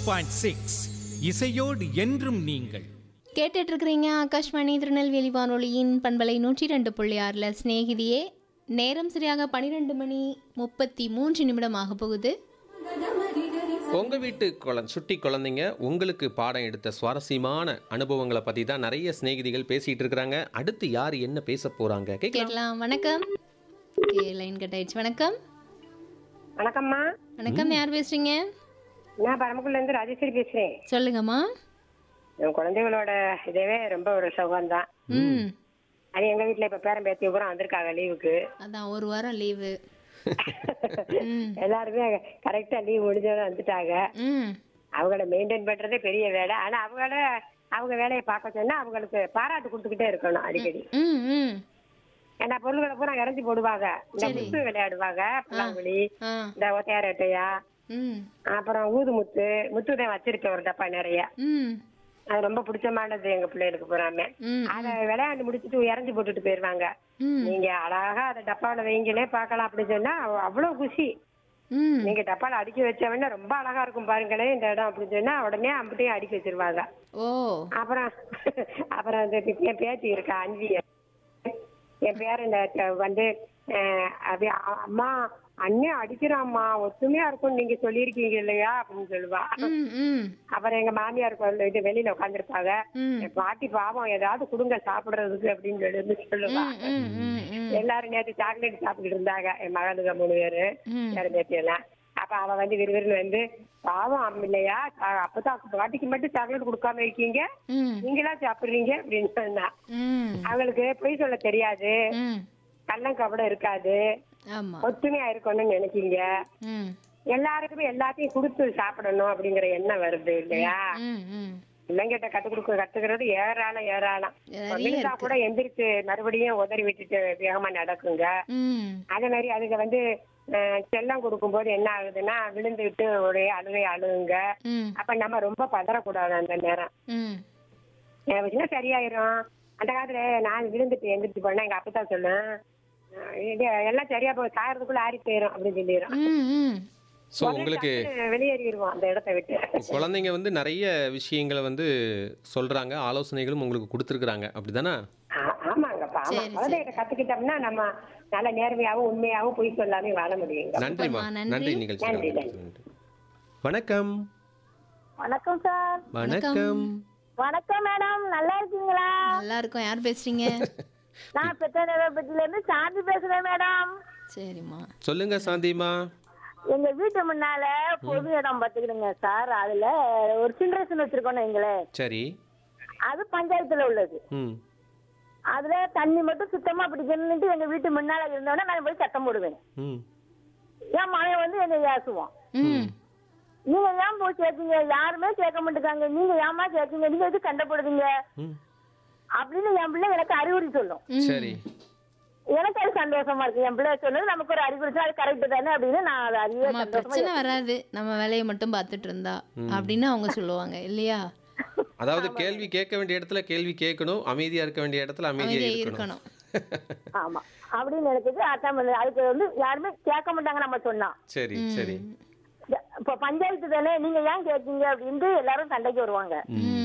Point six இசையோடு என்றும் நீங்கள் கேட்டுட்டு இருக்கிறீங்க ஆகாஷ்வாணி திருநெல்வேலி வானொலியின் பண்பலை நூற்றி ரெண்டு புள்ளி ஆறில் சிநேகிதியே நேரம் சரியாக பன்னிரெண்டு மணி முப்பத்தி மூன்று நிமிடம் ஆக போகுது உங்கள் வீட்டு குழந்தை சுட்டி குழந்தைங்க உங்களுக்கு பாடம் எடுத்த சுவாரஸ்யமான அனுபவங்களை பற்றி தான் நிறைய சிநேகிதிகள் பேசிகிட்டு இருக்கிறாங்க அடுத்து யார் என்ன பேச போகிறாங்க கேட்கலாம் கேட்கலாம் வணக்கம் ஓகே லைன் கட் ஆயிடுச்சு வணக்கம் வணக்கம்மா வணக்கம் யார் பேசுறீங்க நான் பரமக்குள்ள இருந்து ராஜேஸ்வரி பேசுறேன் சொல்லுங்கம்மா என் குழந்தைகளோட இதவே ரொம்ப ஒரு சுகம் தான் ம் அது எங்க வீட்டுல இப்ப பேரன் பேத்தி பூரா வந்திருக்காங்க லீவுக்கு அதான் ஒரு வாரம் லீவு ம் எல்லாருமே கரெக்டா லீவ் முடிஞ்சவங்க வந்துட்டாங்க ம் அவங்கள மெயின்டைன் பண்றதே பெரிய வேலை ஆனா அவங்கள அவங்க வேலையை பார்க்க சொன்னா அவங்களுக்கு பாராட்டு கொடுத்துக்கிட்டே இருக்கணும் அடிக்கடி ம் ம் ஏன்னா பொருள்களை பூரா இறஞ்சி போடுவாங்க இந்த முத்து விளையாடுவாங்க புல்லாங்குழி ஆ இந்த ஒத்தையாரட்டையா ம் அப்புறம் ஊது முத்து முத்து தான் வச்சிருக்கேன் ஒரு டப்பா நிறைய ம் அது ரொம்ப பிடிச்சமானது எங்க பிள்ளைகளுக்கு பூராமே ம் அத விளையாண்டு முடிச்சிட்டு இறஞ்சி போட்டுட்டு போயிருவாங்க ம் நீங்க அழகா அதை டப்பாவில வைங்களே பார்க்கலாம் அப்படின்னு சொன்னா அவ- அவ்வளவு குஷி ம் நீங்க டப்பால அடுக்கி வச்சவன ரொம்ப அழகா இருக்கும் பாருங்களேன் இந்த இடம் அப்படின்னு சொன்னா உடனே அம்பிட்டையும் அடுக்கி வச்சிருவாங்க ஓ அப்புறம் அப்புறம் அந்த பே- என் பேத்தி இருக்கா அன்வி என் பேர் இந்த ட- வந்து அஹ், அப்படியே அ- அம்மா அண்ணன் அடிக்கிறாம்மா ஒத்துமையா இருக்கும் நீங்க சொல்லியிருக்கீங்க இல்லையா அப்படின்னு சொல்லுவா ம் ம் அப்புறம் எங்க மாமியார் கொண்டு இது வெளியில உட்காந்துருப்பாங்க ம் என் பாட்டி பாவம் ஏதாவது கொடுங்க சாப்பிடுறதுக்கு அப்படின்னு சொல்லி வந்து சொல்லுவா ம் ம் ம் எல்லாரும் நேத்து சாக்லேட் சாப்பிட்டுட்டு இருந்தாங்க என் மகனுங்க மூணு பேரு ம் யாரு நேத்து எல்லாம் அப்ப அவ வந்து விறுவிறுன்னு வந்து பாவம் அம் இல்லையா சா- அப்பதான் பாட்டிக்கு மட்டும் சாக்லேட் கொடுக்காம இருக்கீங்க ம் நீங்களா சாப்பிடுறீங்க அப்படின்னு சொன்னா ம் அவங்களுக்கு பொய் சொல்ல தெரியாது ம் கள்ளம் கபடம் இருக்காது ஆமா ஒத்துமையா இருக்கணும்னு நினைக்கீங்க ம் எல்லாருக்குமே எல்லாத்தையும் கொடுத்து சாப்பிடணும் அப்படிங்கிற எண்ணம் வருது இல்லையா ம் ம் பிள்ளைங்கிட்ட கத்து கொடுக்க கத்துக்கிறது ஏராளம் ஏராளம் நிறைய விழுந்தா கூட எந்திரிச்சு மறுபடியும் உதறி விட்டுட்டு வேகமா நடக்குங்க ம் அதே மாதிரி அதுக்கு வந்து அஹ், செல்லம் கொடுக்கும்போது என்ன ஆகுதுன்னா விழுந்துட்டு ஒரே அழுகை அழுகுங்க ம் அப்ப நம்ம ரொம்ப பதறக்கூடாது அந்த நேரம் ம் என் வச்சுன்னா சரியாயிரும் அந்த காலத்துல நான் விழுந்துட்டு எந்திரிச்சு போனா எங்க அப்பதான் சொல்லும் அஹ், இது எல்லாம் சரியா போய் சாயறதுக்குள்ள ஆறி போயிரும் அப்படின்னு சொல்லிடும் ம் ம் ஸோ உங்களுக்கு வெளியேறிடுவோம் அந்த இடத்த விட்டு குழந்தைங்க வந்து நிறைய விஷயங்களை வந்து சொல்கிறாங்க ஆலோசனைகளும் உங்களுக்கு கொடுத்துருக்குறாங்க அப்படி தானே ஆ- ஆமாங்கப்பா ஆமா சரி, குழந்தைகிட்ட கத்துக்கிட்டோம்னா நம்ம நல்ல நேர்மையாவும் உண்மையாவும் பொய் சொல்லாமே வாழ முடியுங்க நன்றிம்மா சூப்பர்மா, நன்றி. நன்றி நிகழ்ச்சி நன்றி, நன்றி. வணக்கம் வணக்கம் சார் வணக்கம் வணக்கம் மேடம் நல்லா இருக்கீங்களா நல்லா இருக்கும் யார் பேசுறீங்க நான் பெத்தநகரப்பட்டில இருந்து சாந்தி பேசுறேன் மேடம் சரிம்மா சொல்லுங்க சாந்திமா எங்க வீட்டு முன்னால பொது இடம் பாத்துக்கிடுங்க சார் அதுல ஒரு சின்ரேஷன் வச்சிருக்கோம் எங்களே சரி அது பஞ்சாயத்துல உள்ளது ம் அதுல தண்ணி மட்டும் சுத்தமா பிடிக்கணும்னுட்டு எங்க வீட்டு முன்னால இருந்தோன்னா நான் போய் சத்தம் போடுவேன் ம் என் மகன் வந்து என்னை ஏசுவான் ம் நீங்க ஏன் போய் கேட்கீங்க யாருமே கேட்க மாட்டேங்காங்க நீங்க ஏமா கேட்கீங்க நீங்க எது கண்டப்படுறீங்க ம் அப்படின்னு என் பிள்ளை எனக்கு அறிவுரை சொல்லும் சரி எனக்கு அது சந்தோஷமா இருக்கு என் பிள்ளை சொன்னது நமக்கு ஒரு அறிவுரை சொன்னா அது கரெக்ட் தானே அப்படின்னு நான் அதை அறிவே ஆமா சந்தோஷமா பிரச்சனை வராது நம்ம வேலையை மட்டும் பார்த்துட்டு இருந்தா அப்படின்னு அவங்க சொல்லுவாங்க இல்லையா அதாவது கேள்வி கேட்க வேண்டிய இடத்துல கேள்வி கேட்கணும் அமைதியா இருக்க வேண்டிய இடத்துல அமைதியா அமைதியா இருக்கணும் இருக்கணும் ஆமா அப்படின்னு நினைச்சது அதான் பண்ணது. அதுக்கு வந்து யாருமே கேட்க மாட்டாங்க நம்ம சொன்னா சரி சரி இப்ப பஞ்சாயத்து தானே நீங்க ஏன் கேட்கீங்க அப்படின்ட்டு எல்லாரும் சண்டைக்கு வருவாங்க ம்